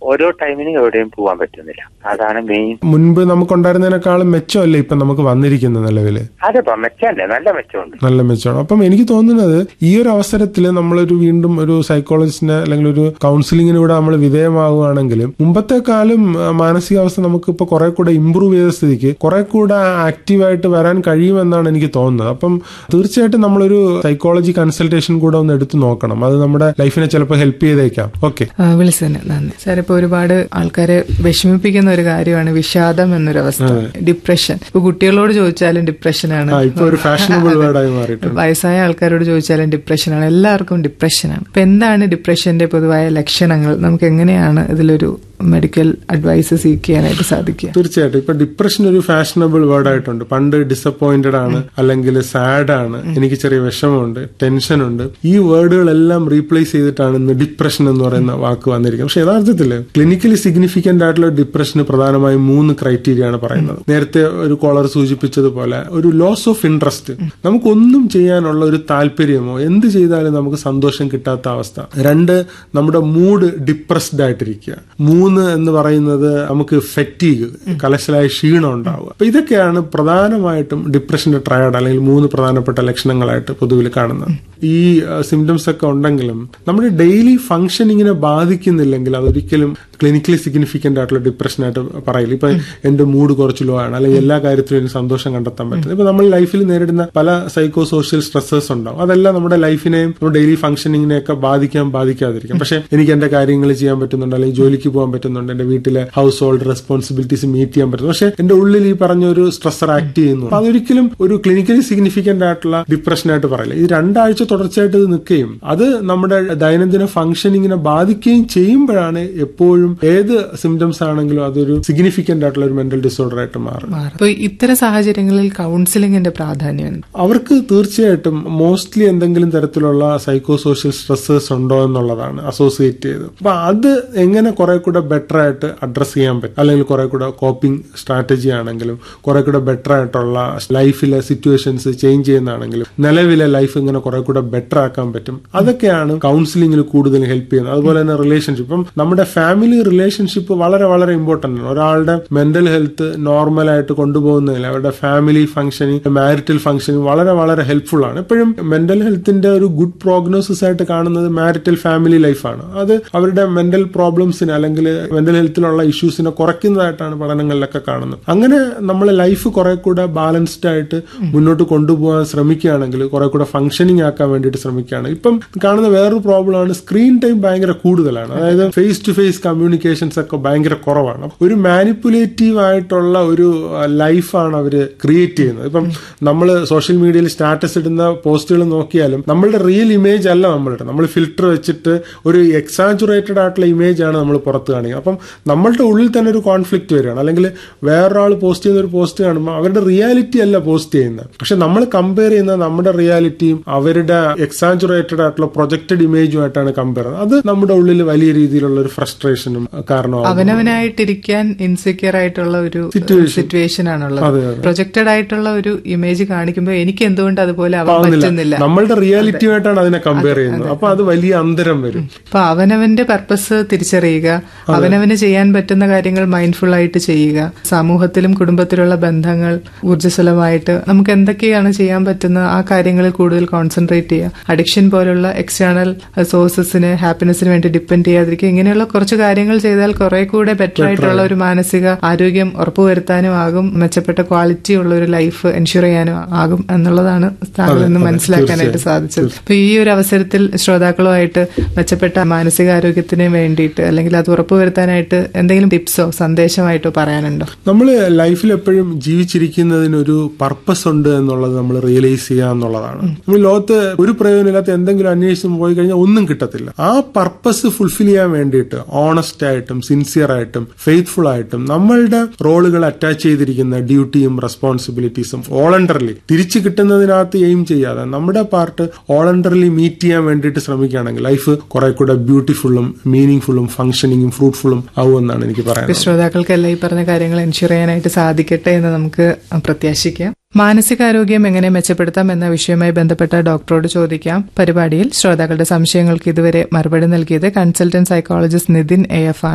ഓരോ ടൈമിനും എവിടെയും പോകാൻ പറ്റുന്നില്ല അതാണ് മെയിൻ മുൻപ് നമുക്കുണ്ടായിരുന്നതിനേക്കാളും മെച്ചമല്ലേ ഇപ്പൊ നമുക്ക് വന്നിരിക്കുന്ന നിലവില് അതിപ്പോ മെച്ചല്ലേ നല്ല മെച്ചമുണ്ട് നല്ല മെച്ചമാണ് അപ്പം എനിക്ക് തോന്നുന്നത് ഈ ഒരു അവസരത്തിൽ നമ്മളൊരു വീണ്ടും ഒരു സൈക്കോളജിസ്റ്റിനെ അല്ലെങ്കിൽ ഒരു കൗൺസിലിങ്ങിന് ഇവിടെ നമ്മൾ വിധേയമാവുകയാണെങ്കിലും മുമ്പത്തെ കാലം ആ, മാനസികാവസ്ഥ നമുക്ക് ഇപ്പൊ കുറെ കൂടെ ഇമ്പ്രൂവ് ചെയ്ത സ്ഥിതിക്ക് കുറെ കൂടെ ആക്റ്റീവായിട്ട് വരാൻ കഴിയുമെന്നാണ് എനിക്ക് തോന്നുന്നത് അപ്പം തീർച്ചയായിട്ടും നമ്മളൊരു സൈക്കോളജി കൺസൾട്ടേഷൻ കൂടെ ഒന്ന് എടുത്തു നോക്കണം അത് നമ്മുടെ ലൈഫിനെ ചിലപ്പോൾ ഹെൽപ്പ് ചെയ്തേക്കാം ഓക്കെ ആ, വിളിച്ചതിന് നന്ദി സാർ ഇപ്പൊ ഒരുപാട് ആൾക്കാരെ വിഷമിപ്പിക്കുന്ന ഒരു കാര്യമാണ് വിഷാദം എന്നൊരവസ്ഥ ഡിപ്രഷൻ ഇപ്പൊ കുട്ടികളോട് ചോദിച്ചാലും ഡിപ്രഷനാണ് ഇപ്പൊ ഒരു ഫാഷനബിൾ വേർഡായി മാറിയിട്ടുണ്ട് വയസ്സായ ആൾക്കാരോട് ചോദിച്ചാലും ഡിപ്രഷനാണ് എല്ലാവർക്കും ഡിപ്രഷനാണ് അപ്പൊ എന്താണ് ഡിപ്രഷന്റെ പൊതുവായ ലക്ഷണങ്ങൾ നമുക്ക് എങ്ങനെയാണ് ഇതിലൊരു മെഡിക്കൽ അഡ്വൈസ് സീക്ക് ചെയ്യാനായിട്ട് സാധിക്കുക തീർച്ചയായിട്ടും ഇപ്പൊ ഡിപ്രഷൻ ഒരു ഫാഷനബിൾ വേർഡ് ആയിട്ടുണ്ട് പണ്ട് ഡിസപ്പോയിന്റഡ് ആണ് അല്ലെങ്കിൽ സാഡ് ആണ് എനിക്ക് ചെറിയ വിഷമമുണ്ട് ടെൻഷൻ ഉണ്ട് ഈ വേർഡുകളെല്ലാം റീപ്ലേസ് ചെയ്തിട്ടാണ് ഇന്ന് ഡിപ്രഷൻ എന്ന് പറയുന്ന വാക്ക് വന്നിരിക്കുന്നത് പക്ഷെ യഥാർത്ഥത്തിൽ ക്ലിനിക്കലി സിഗ്നിഫിക്കന്റ് ആയിട്ടുള്ള ഡിപ്രഷന് പ്രധാനമായും മൂന്ന് ക്രൈറ്റീരിയ ആണ് പറയുന്നത് നേരത്തെ ഒരു കോളർ സൂചിപ്പിച്ചതുപോലെ ഒരു ലോസ് ഓഫ് ഇൻട്രസ്റ്റ് നമുക്കൊന്നും ചെയ്യാനുള്ള ഒരു താല്പര്യമോ എന്ത് ചെയ്താലും നമുക്ക് സന്തോഷം കിട്ടാത്ത അവസ്ഥ രണ്ട് നമ്മുടെ മൂഡ് ഡിപ്രസ്ഡ് ആയിട്ടിരിക്കുക മൂന്ന് എന്ന് പറയുന്നത് നമുക്ക് ഫെറ്റീഗ് കലശലായ ക്ഷീണം ഉണ്ടാവുക അപ്പൊ ഇതൊക്കെയാണ് പ്രധാനമായിട്ടും ഡിപ്രഷന്റെ ട്രയഡ് അല്ലെങ്കിൽ മൂന്ന് പ്രധാനപ്പെട്ട ലക്ഷണങ്ങളായിട്ട് പൊതുവിൽ കാണുന്നത് ഈ സിംറ്റംസ് ഒക്കെ ഉണ്ടെങ്കിലും നമ്മുടെ ഡെയിലി ഫംഗ്ഷനിങ്ങിനെ ബാധിക്കുന്നില്ലെങ്കിൽ അതൊരിക്കലും ക്ലിനിക്കലി സിഗ്നിഫിക്കന്റ് ആയിട്ടുള്ള ഡിപ്രഷനായിട്ട് പറയില്ല ഇപ്പൊ എന്റെ മൂഡ് കുറച്ച് ലോ ആണ് അല്ലെങ്കിൽ എല്ലാ കാര്യത്തിലും എനിക്ക് സന്തോഷം കണ്ടെത്താൻ പറ്റും ഇപ്പൊ നമ്മൾ ലൈഫിൽ നേരിടുന്ന പല സൈക്കോ സോഷ്യൽ സ്ട്രെസ്സേഴ്സ് ഉണ്ടാവും അതെല്ലാം നമ്മുടെ ലൈഫിനെയും നമ്മുടെ ഡെയിലി ഫംഗ്ഷനിങ്ങിനെയൊക്കെ ബാധിക്കാൻ ബാധിക്കാതിരിക്കും പക്ഷെ എനിക്ക് എന്റെ കാര്യങ്ങൾ ചെയ്യാൻ പറ്റുന്നുണ്ട് അല്ലെങ്കിൽ ജോലിക്ക് പോകാൻ പറ്റുന്നുണ്ട് എന്റെ വീട്ടിലെ ഹൗസ് ഹോൾഡ് റെസ്പോൺസിബിലിറ്റീസ് മീറ്റ് ചെയ്യാൻ പറ്റുന്നു പക്ഷെ എന്റെ ഉള്ളിൽ ഈ പറഞ്ഞ ഒരു സ്ട്രെസ്സർ ആക്ട് ചെയ്യുന്നു അപ്പൊ അതൊരിക്കലും ഒരു ക്ലിനിക്കലി സിഗ്നിഫിക്കന്റ് ആയിട്ടുള്ള ഡിപ്രഷനായിട്ട് പറയില്ല ഇത് രണ്ടാഴ്ച തുടർച്ചയായിട്ട് ഇത് നിൽക്കുകയും അത് നമ്മുടെ ദൈനംദിന ഫംഗ്ഷനിങ്ങിനെ ബാധിക്കുകയും ചെയ്യുമ്പോഴാണ് എപ്പോഴും ഏത് സിംറ്റംസ് ആണെങ്കിലും അതൊരു സിഗ്നിഫിക്കന്റ് ആയിട്ടുള്ള ഒരു മെന്റൽ ഡിസോർഡർ ആയിട്ട് മാറും അപ്പൊ ഇത്തരം സാഹചര്യങ്ങളിൽ കൗൺസിലിംഗിന്റെ പ്രാധാന്യം എന്ത്? അവർക്ക് തീർച്ചയായിട്ടും മോസ്റ്റ്ലി എന്തെങ്കിലും തരത്തിലുള്ള സൈക്കോ സോഷ്യൽ സ്ട്രെസ്സേഴ്സ് ഉണ്ടോ എന്നുള്ളതാണ് അസോസിയേറ്റ് ചെയ്ത് അപ്പൊ അത് എങ്ങനെ കുറെ കൂടെ ബെറ്റർ ആയിട്ട് അഡ്രസ് ചെയ്യാൻ പറ്റും അല്ലെങ്കിൽ കുറെ കൂടെ കോപ്പിംഗ് സ്ട്രാറ്റജി ആണെങ്കിലും കുറെ കൂടെ ബെറ്റർ ആയിട്ടുള്ള ലൈഫിലെ സിറ്റുവേഷൻസ് ചേഞ്ച് ചെയ്യുന്നതാണെങ്കിലും നിലവിലെ ലൈഫ് ഇങ്ങനെ കുറെ കൂടെ ബെറ്റർ ആക്കാൻ പറ്റും അതൊക്കെയാണ് കൗൺസിലിംഗിൽ കൂടുതൽ ഹെൽപ്പ് ചെയ്യുന്നത് അതുപോലെ തന്നെ റിലേഷൻഷിപ്പ് ഇപ്പം നമ്മുടെ ഫാമിലി റിലേഷൻഷിപ്പ് വളരെ വളരെ ഇമ്പോർട്ടന്റ് ആണ് ഒരാളുടെ മെന്റൽ ഹെൽത്ത് നോർമലായിട്ട് കൊണ്ടുപോകുന്നതിൽ അവരുടെ ഫാമിലി ഫംഗ്ഷനിങ് മാരിറ്റൽ ഫംഗ്ഷനിങ് വളരെ വളരെ ഹെൽപ്ഫുൾ ആണ് എപ്പോഴും മെന്റൽ ഹെൽത്തിന്റെ ഒരു ഗുഡ് പ്രോഗ്നോസിസ് ആയിട്ട് കാണുന്നത് മാരിറ്റൽ ഫാമിലി ലൈഫാണ് അത് അവരുടെ മെന്റൽ പ്രോബ്ലംസിനെ അല്ലെങ്കിൽ മെന്റൽ ഹെൽത്തിലുള്ള ഇഷ്യൂസിനെ കുറയ്ക്കുന്നതായിട്ടാണ് പഠനങ്ങളിലൊക്കെ കാണുന്നത് അങ്ങനെ നമ്മളെ ലൈഫ് കുറെ കൂടെ ബാലൻസ്ഡ് ആയിട്ട് മുന്നോട്ട് കൊണ്ടുപോകാൻ ശ്രമിക്കുകയാണെങ്കിൽ കുറെ കൂടെ ഫംഗ്ഷനിങ് ആക്കാൻ വേണ്ടിയിട്ട് ശ്രമിക്കുകയാണ് ഇപ്പം കാണുന്ന വേറൊരു പ്രോബ്ലമാണ് സ്ക്രീൻ ടൈം ഭയങ്കര കൂടുതലാണ് അതായത് ഫേസ് ടു ഫേസ് കമ്മ്യൂണിക്കേഷൻസ് ഒക്കെ ഭയങ്കര കുറവാണ് ഒരു മാനിപ്പുലേറ്റീവ് ആയിട്ടുള്ള ഒരു ലൈഫാണ് അവര് ക്രിയേറ്റ് ചെയ്യുന്നത് ഇപ്പം നമ്മൾ സോഷ്യൽ മീഡിയയിൽ സ്റ്റാറ്റസ് ഇടുന്ന പോസ്റ്റുകൾ നോക്കിയാലും നമ്മളുടെ റിയൽ ഇമേജ് അല്ല നമ്മളുടെ നമ്മൾ ഫിൽറ്റർ വെച്ചിട്ട് ഒരു എക്സാജുറേറ്റഡ് ആയിട്ടുള്ള ഇമേജ് ആണ് നമ്മൾ പുറത്ത് കാണിക്കുക അപ്പം നമ്മളുടെ ഉള്ളിൽ തന്നെ ഒരു കോൺഫ്ലിക്റ്റ് വരികയാണ് അല്ലെങ്കിൽ വേറൊരാൾ പോസ്റ്റ് ചെയ്യുന്ന ഒരു പോസ്റ്റ് കാണുമ്പോൾ അവരുടെ റിയാലിറ്റി അല്ല പോസ്റ്റ് ചെയ്യുന്നത് പക്ഷെ നമ്മൾ കമ്പയർ ചെയ്യുന്ന നമ്മുടെ റിയാലിറ്റിയും അവരുടെ എക്സാജുറേറ്റഡ് ആയിട്ടുള്ള പ്രൊജക്റ്റഡ് ഇമേജുമായിട്ടാണ് കമ്പയർ ചെയ്യുന്നത് അത് നമ്മുടെ ഉള്ളിൽ വലിയ രീതിയിലുള്ള ഒരു ഫ്രസ്ട്രേഷനും കാരണമാകും അവനവനായിട്ടിരിക്കാൻ ഇൻസെക്യൂർ ആയിട്ടുള്ള ഒരു സിറ്റുവേഷൻ ആണുള്ളത് അതെ, പ്രൊജക്റ്റഡ് ആയിട്ടുള്ള ഒരു ഇമേജ് കാണിക്കുമ്പോൾ എനിക്ക് എന്തുകൊണ്ട് അതുപോലെ ആവാൻ പറ്റുന്നില്ല നമ്മളുടെ റിയാലിറ്റിയുമായിട്ടാണ് അതിനെ കമ്പയർ ചെയ്യുന്നത് അപ്പൊ അത് വലിയ അന്തരം വരും അപ്പൊ അവനവന്റെ പർപ്പസ് തിരിച്ചറിയുക അവനവന് ചെയ്യാൻ പറ്റുന്ന കാര്യങ്ങൾ മൈൻഡ്ഫുൾ ആയിട്ട് ചെയ്യുക സമൂഹത്തിലും കുടുംബത്തിലുള്ള ബന്ധങ്ങൾ ഊർജ്ജസ്വലമായിട്ട് നമുക്ക് എന്തൊക്കെയാണ് ചെയ്യാൻ പറ്റുന്ന ആ കാര്യങ്ങളിൽ കൂടുതൽ കോൺസെൻട്രേറ്റ് ചെയ്യുക അഡിക്ഷൻ പോലുള്ള എക്സ്റ്റേണൽ സോഴ്സസിന് ഹാപ്പിനെസ്സിന് വേണ്ടി ഡിപ്പെൻഡ് ചെയ്യാതിരിക്കുക ഇങ്ങനെയുള്ള കുറച്ച് കാര്യങ്ങൾ ചെയ്താൽ കുറെ കൂടെ ബെറ്റർ ആയിട്ടുള്ള ഒരു മാനസിക ആരോഗ്യം ഉറപ്പുവരുത്താനും ആകും മെച്ചപ്പെട്ട ക്വാളിറ്റി ഉള്ള ഒരു ലൈഫ് എൻഷുർ ചെയ്യാനും ആകും എന്നുള്ളതാണ് താങ്കൾ ഇന്ന് മനസ്സിലാക്കാനായിട്ട് സാധിച്ചത് അപ്പൊ ഈ ഒരു അവസരത്തിൽ ശ്രോതാക്കളുമായിട്ട് മെച്ചപ്പെട്ട മാനസികാരോഗ്യത്തിന് വേണ്ടിയിട്ട് അല്ലെങ്കിൽ അത് ഉറപ്പുവരുത്താനായിട്ട് എന്തെങ്കിലും ടിപ്സോ സന്ദേശമായിട്ടോ പറയാനുണ്ടോ നമ്മൾ ലൈഫിൽ എപ്പോഴും ജീവിച്ചിരിക്കുന്നതിനൊരു പർപ്പസ് ഉണ്ട് എന്നുള്ളത് നമ്മൾ റിയലൈസ് ചെയ്യുക എന്നുള്ളതാണ് നമ്മൾ ലോകത്ത് ഒരു പ്രയോജനമില്ലാത്ത എന്തെങ്കിലും അന്വേഷിച്ച് പോയി കഴിഞ്ഞാൽ ഒന്നും കിട്ടത്തില്ല ആ പർപ്പസ് ഫുൾഫിൽ ചെയ്യാൻ വേണ്ടിയിട്ട് ഓണസ്റ്റ് ആയിട്ടും സിൻസിയർ ആയിട്ടും ഫെയ്ത്ത്ഫുൾ ആയിട്ടും നമ്മളുടെ റോളുകൾ അറ്റാച്ച് ചെയ്തിരിക്കുന്ന ഡ്യൂട്ടിയും റെസ്പോൺസിബിലിറ്റീസും വോളണ്ടറിലി തിരിച്ചു കിട്ടുന്നതിനകത്ത് എയിം ചെയ്യാതെ നമ്മുടെ പാർട്ട് വോളണ്ടറിലി മീറ്റ് ചെയ്യാൻ വേണ്ടിയിട്ട് ശ്രമിക്കുകയാണെങ്കിൽ ലൈഫ് കുറെ കൂടെ ബ്യൂട്ടിഫുള്ളും മീനിങ് ഫുള്ളും ഫംഗ്ഷനിങ്ങും ഫ്രൂട്ട്ഫുള്ളും ആവുമെന്നാണ് എനിക്ക് പറയാനുള്ളത് ശ്രോതാക്കൾക്കെല്ലാം ഈ പറഞ്ഞ കാര്യങ്ങൾ എൻഷുർ ചെയ്യാനായിട്ട് സാധിക്കട്ടെ എന്ന് നമുക്ക് പ്രത്യാശിക്കാം മാനസികാരോഗ്യം എങ്ങനെ മെച്ചപ്പെടുത്താം എന്ന വിഷയവുമായി ബന്ധപ്പെട്ട ഡോക്ടറോട് ചോദിക്കാം പരിപാടിയിൽ ശ്രോതാക്കളുടെ സംശയങ്ങൾക്ക് ഇതുവരെ മറുപടി നൽകിയത് consultant psychologist Nithin A F ആണ്